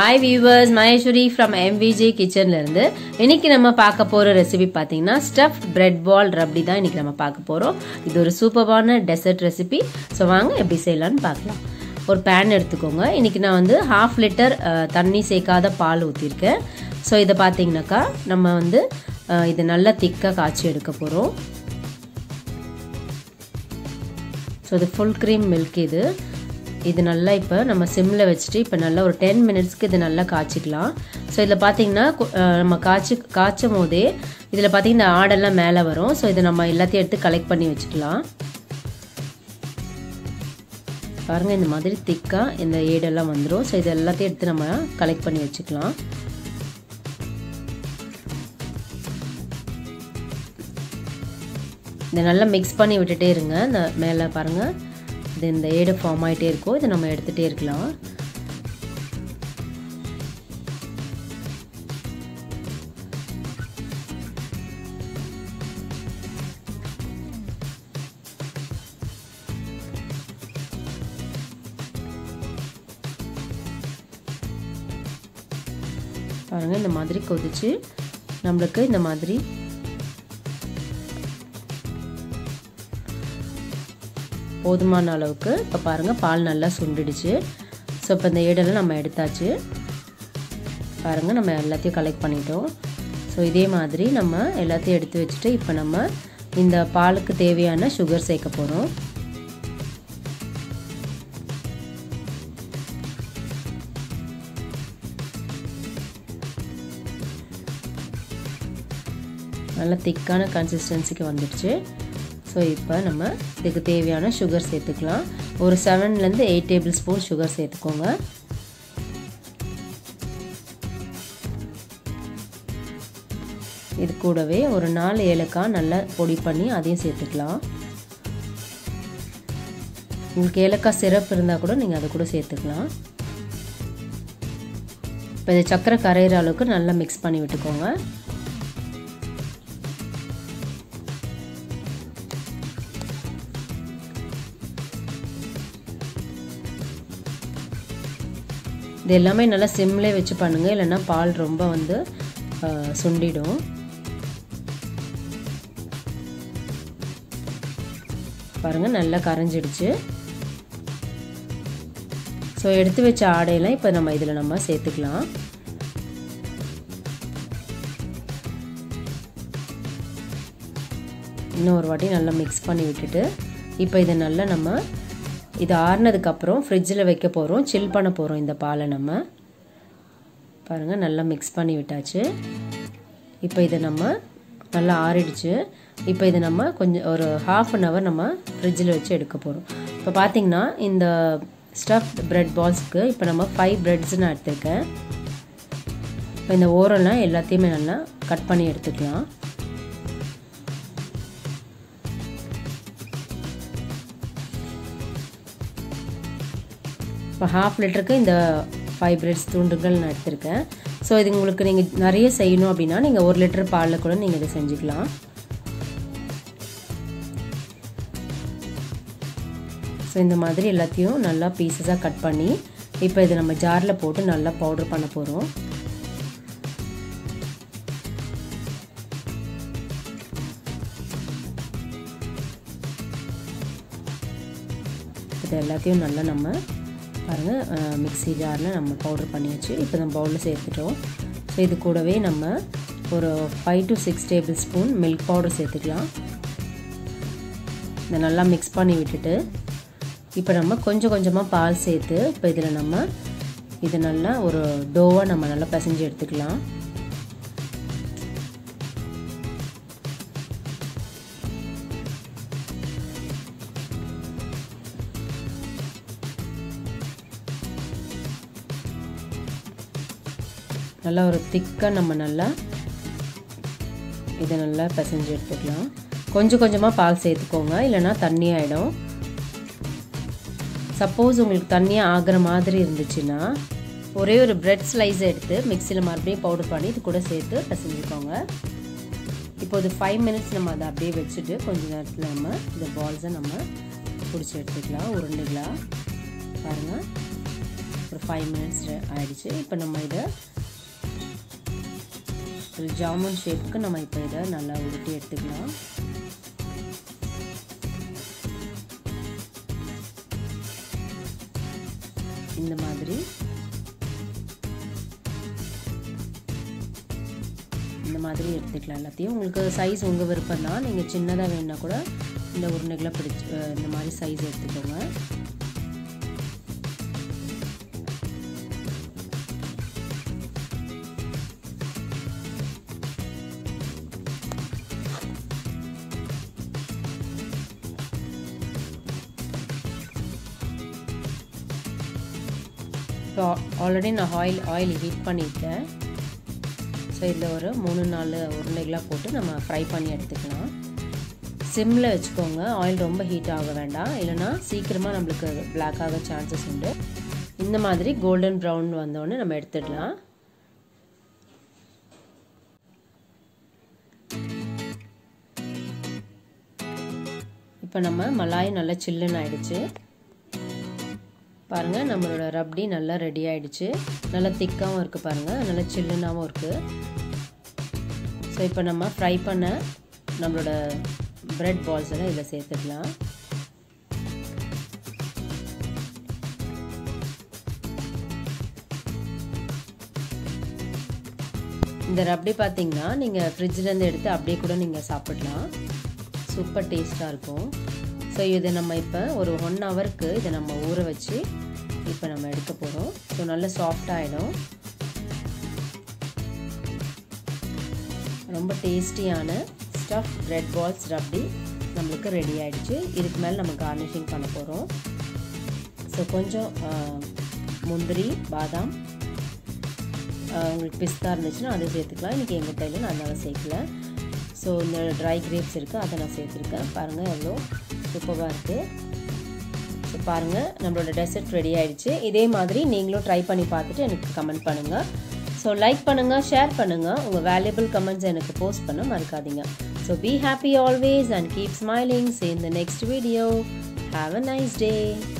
hi viewers Maheswari from MVJ கிச்சன்ல இருந்து இன்னைக்கு நம்ம பார்க்க போற ரெசிபி பார்த்தீங்கன்னா ஸ்டஃப்ட் பிரெட் பால் ரப்டி தான் இன்னைக்கு நம்ம பார்க்க போறோம் இது ஒரு சூப்பரான டெசர்ட் ரெசிபி ஸோ வாங்க எப்படி செய்யலாம்னு பார்க்கலாம் ஒரு பேன் எடுத்துக்கோங்க இன்னைக்கு நான் வந்து ஹாஃப் லிட்டர் தண்ணி சேர்க்காத பால் ஊற்றிருக்கேன் ஸோ இதை பார்த்தீங்கன்னாக்கா நம்ம வந்து அஹ், இது நல்லா திக்காக காய்ச்சி எடுக்க போகிறோம் ஸோ இது ஃபுல் க்ரீம் மில்க் இது இது நல்லா இப்போ நம்ம சிம்மில் வச்சுட்டு இப்போ நல்லா ஒரு டென் மினிட்ஸ்க்கு இது நல்லா காய்ச்சிக்கலாம் ஸோ இதில் பார்த்தீங்கன்னா கு- அஹ் நம்ம காய்ச்சி காய்ச்சும் போதே இதில் பார்த்தீங்கன்னா இந்த ஆடெல்லாம் மேலே வரும் ஸோ இதை நம்ம எல்லாத்தையும் எடுத்து கலெக்ட் பண்ணி வச்சுக்கலாம் பாருங்கள் இந்த மாதிரி திக்காக இந்த ஏடெல்லாம் வந்துடும் ஸோ இது எல்லாத்தையும் எடுத்து நம்ம கலெக்ட் பண்ணி வச்சுக்கலாம் இதை நல்லா மிக்ஸ் பண்ணி விட்டுட்டே இருங்க இந்த மேலே பாருங்கள் இது இந்த ஏடு ஃபார்ம் ஆகிட்டே இருக்கும் இதை நம்ம எடுத்துகிட்டே இருக்கலாம் பாருங்கள் இந்த மாதிரி கொதிச்சு நம்மளுக்கு இந்த மாதிரி போதுமான அளவுக்கு இப்போ பாருங்கள் பால் நல்லா சுண்டிடுச்சு ஸோ இப்போ இந்த ஏடெல்லாம் நம்ம எடுத்தாச்சு பாருங்கள் நம்ம எல்லாத்தையும் கலெக்ட் பண்ணிட்டோம் ஸோ இதே மாதிரி நம்ம எல்லாத்தையும் எடுத்து வச்சுட்டு இப்போ நம்ம இந்த பாலுக்கு தேவையான சுகர் சேர்க்க போகிறோம் நல்ல திக்கான கன்சிஸ்டன்சிக்கு வந்துடுச்சு ஸோ இப்போ நம்ம இதுக்கு தேவையான சுகர் சேர்த்துக்கலாம் ஒரு செவன்லேருந்து எயிட் டேபிள் ஸ்பூன் சுகர் சேர்த்துக்கோங்க இது கூடவே ஒரு நாலு ஏலக்காய் நல்லா பொடி பண்ணி அதையும் சேர்த்துக்கலாம் உங்களுக்கு ஏலக்காய் சிரப் இருந்தால் கூட நீங்கள் அதை கூட சேர்த்துக்கலாம் இப்போ இது சக்கரை கரையிற அளவுக்கு நல்லா மிக்ஸ் பண்ணி விட்டுக்கோங்க இது எல்லாமே நல்லா சிம்லே வச்சு பண்ணுங்கள் இல்லைன்னா பால் ரொம்ப வந்து ஆஹ், சுண்டிடும் பாருங்கள் நல்லா கரைஞ்சிடுச்சு ஸோ எடுத்து வச்ச ஆடையெல்லாம் இப்போ நம்ம இதில் நம்ம சேர்த்துக்கலாம் இன்னும் ஒரு வாட்டி நல்லா மிக்ஸ் பண்ணி விட்டுட்டு இப்போ இதை நல்லா நம்ம இது ஆறுனதுக்கப்புறம் ஃப்ரிட்ஜில் வைக்க போகிறோம் சில் பண்ண போகிறோம் இந்த பாலை நம்ம பாருங்கள் நல்லா மிக்ஸ் பண்ணி விட்டாச்சு இப்போ இதை நம்ம நல்லா ஆறிடுச்சு இப்போ இதை நம்ம கொஞ்சம் ஒரு ஹாஃப் அன் ஹவர் நம்ம ஃப்ரிட்ஜில் வச்சு எடுக்க போகிறோம் இப்போ பார்த்தீங்கன்னா இந்த ஸ்டஃப் பிரெட் பால்ஸ்க்கு இப்போ நம்ம ஃபைவ் பிரெட்ஸ் நான் எடுத்திருக்கேன் இப்போ இந்த ஓரெல்லாம் எல்லாத்தையுமே நல்லா கட் பண்ணி எடுத்துக்கலாம் இப்போ ஹாஃப் லிட்டருக்கு இந்த ஃபைவ் பிரெட்ஸ் துண்டுகள் நான் எடுத்திருக்கேன் ஸோ இது உங்களுக்கு நீங்கள் நிறைய செய்யணும் அப்படின்னா நீங்கள் ஒரு லிட்டர் பாலில் கூட நீங்கள் இதை செஞ்சுக்கலாம் ஸோ இந்த மாதிரி எல்லாத்தையும் நல்லா பீசஸாக கட் பண்ணி இப்போ இதை நம்ம ஜாரில் போட்டு நல்லா பவுடர் பண்ண போகிறோம் இது எல்லாத்தையும் நல்லா நம்ம பாருங்கள் மிக்ஸி ஜாரில் நம்ம பவுடர் பண்ணியாச்சு இப்போ நம்ம பவுலில் சேர்த்துட்டோம் ஸோ இது கூடவே நம்ம ஒரு five to six tablespoon milk powder சேர்த்துக்கலாம் இதை நல்லா மிக்ஸ் பண்ணி விட்டுட்டு இப்போ நம்ம கொஞ்சம் கொஞ்சமாக பால் சேர்த்து இப்போ இதில் நம்ம இது நல்லா ஒரு டோவாக நம்ம நல்லா பிசைஞ்சு எடுத்துக்கலாம் நல்லா ஒரு திக்காக நம்ம நல்லா இதை நல்லா பிசைஞ்சு எடுத்துக்கலாம் கொஞ்சம் கொஞ்சமாக பால் சேர்த்துக்கோங்க இல்லைன்னா தண்ணி ஆகிடும் சப்போஸ் உங்களுக்கு தண்ணியாக ஆகிற மாதிரி இருந்துச்சுன்னா ஒரே ஒரு பிரெட் ஸ்லைஸ் எடுத்து மிக்சியில் மறுபடியும் பவுடர் பண்ணி இது கூட சேர்த்து பிசைஞ்சுக்கோங்க இப்போ இது ஃபைவ் மினிட்ஸ் நம்ம அதை அப்படியே வச்சுட்டு கொஞ்ச நேரத்தில் நம்ம இந்த பால்ஸை நம்ம பிடிச்சி எடுத்துக்கலாம் உருண்டைகளாக பாருங்கள் ஒரு ஃபைவ் மினிட்ஸ் ஆயிடுச்சு இப்போ நம்ம இதை ஒரு ஜாமுன் ஷேப்புக்கு நம்ம இப்போ இதை நல்லா உருட்டி எடுத்துக்கலாம் இந்த மாதிரி இந்த மாதிரி எடுத்துக்கலாம் எல்லாத்தையும் உங்களுக்கு சைஸ் உங்கள் விருப்பம் தான் நீங்கள் சின்னதாக வேணுன்னா கூட இந்த உருண்டைகளை பிடிச்சி இந்த மாதிரி சைஸ் எடுத்துக்கோங்க இப்போ ஆல்ரெடி நான் ஆயில் ஆயில் ஹீட் பண்ணிட்டேன் ஸோ இதில் ஒரு மூணு நாலு உருண்டைகளாக போட்டு நம்ம ஃப்ரை பண்ணி எடுத்துக்கலாம் சிம்மில் வச்சுக்கோங்க ஆயில் ரொம்ப ஹீட் ஆக வேண்டாம் இல்லைனா சீக்கிரமாக நம்மளுக்கு பிளாக் ஆக சான்சஸ் உண்டு இந்த மாதிரி கோல்டன் ப்ரௌன் வந்தோடனே நம்ம எடுத்துடலாம் இப்போ நம்ம மலாய் நல்லா சில்லுன்னு ஆயிடுச்சு பாருங்கள் நம்மளோட ரப்டி நல்லா ரெடி ஆகிடுச்சு நல்லா திக்காகவும் இருக்குது பாருங்கள் நல்லா சில்லுனாகவும் இருக்குது ஸோ இப்போ நம்ம ஃப்ரை பண்ண நம்மளோட ப்ரெட் பால்ஸ் எல்லாம் இதில் சேர்த்துக்கலாம் இந்த ரப்டி பார்த்தீங்கன்னா நீங்கள் ஃப்ரிட்ஜிலேருந்து எடுத்து அப்படியே கூட நீங்கள் சாப்பிடலாம் சூப்பர் டேஸ்ட்டாக இருக்கும் ஸோ இதை நம்ம இப்போ ஒரு ஒன் ஹவருக்கு இதை நம்ம ஊற வச்சு இப்போ நம்ம எடுக்க போகிறோம் ஸோ நல்ல சாஃப்டாகிடும் ரொம்ப டேஸ்டியான ஸ்டஃப் பிரெட் பால்ஸ் ரப்டி நம்மளுக்கு ரெடி ஆகிடுச்சு இதுக்கு மேலே நம்ம கார்னிஷிங் பண்ண போகிறோம் ஸோ கொஞ்சம் முந்திரி பாதாம் உங்களுக்கு பிஸ்தா இருந்துச்சுன்னா அதை சேர்த்துக்கலாம் இன்றைக்கி எங்கள் டைமில் நான் அதனால் சேர்க்கல ஸோ இந்த ட்ரை கிரேப்ஸ் இருக்குது அதை நான் சேர்த்துருக்கேன் பாருங்கள் எவ்வளோ சூப்பராக இருக்குது ஸோ பாருங்கள் நம்மளோட டெசர்ட் ரெடி ஆகிடுச்சு இதே மாதிரி நீங்களும் ட்ரை பண்ணி பார்த்துட்டு எனக்கு கமெண்ட் பண்ணுங்கள் ஸோ லைக் பண்ணுங்கள் ஷேர் பண்ணுங்கள் உங்கள் வேல்யூபிள் கமெண்ட்ஸ் எனக்கு போஸ்ட் பண்ண மறக்காதீங்க so be happy always and keep smiling see இந்த next video have a nice day